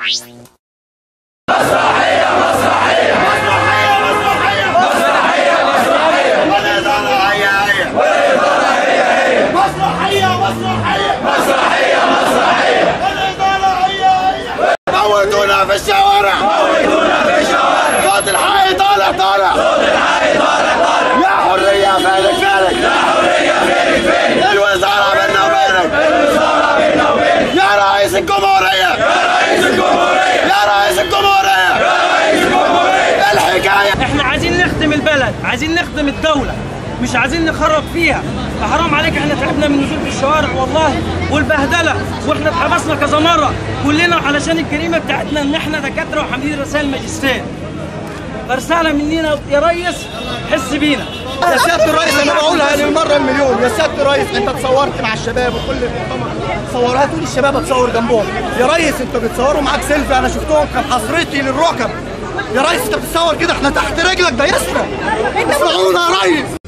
موتونا في الشوارع موتونا في الشوارع صوت الحي طالع طالع صوت الحي طالع طالع يا حرية فينك فينك يا حرية فينك فينك الوزارة بيننا وبينك الوزارة بيننا وبينك يا رئيس الجمهورية يا رئيس الجمهورية يا رئيس الجمهورية يا رئيس الجمهورية الحكاية احنا عايزين نخدم البلد عايزين نخدم الدولة مش عايزين نخرب فيها حرام عليك احنا تعبنا من النزول في الشوارع والله والبهدلة واحنا اتحبسنا كذا مرة كلنا علشان الجريمة بتاعتنا ان احنا دكاترة وحاملين رسائل ماجستير فرسالة مننا يا ريس حس بينا يا سياده الرئيس انا بقولها للمره المليون يا سياده الرئيس انت اتصورت مع الشباب وكل المؤتمر صورها تقول الشباب اتصور جنبهم يا ريس انت بتصوروا معاك سيلفي انا شفتهم كان حصرتي للركب يا ريس انت بتصور كده احنا تحت رجلك ده يسرى اسمعونا يا ريس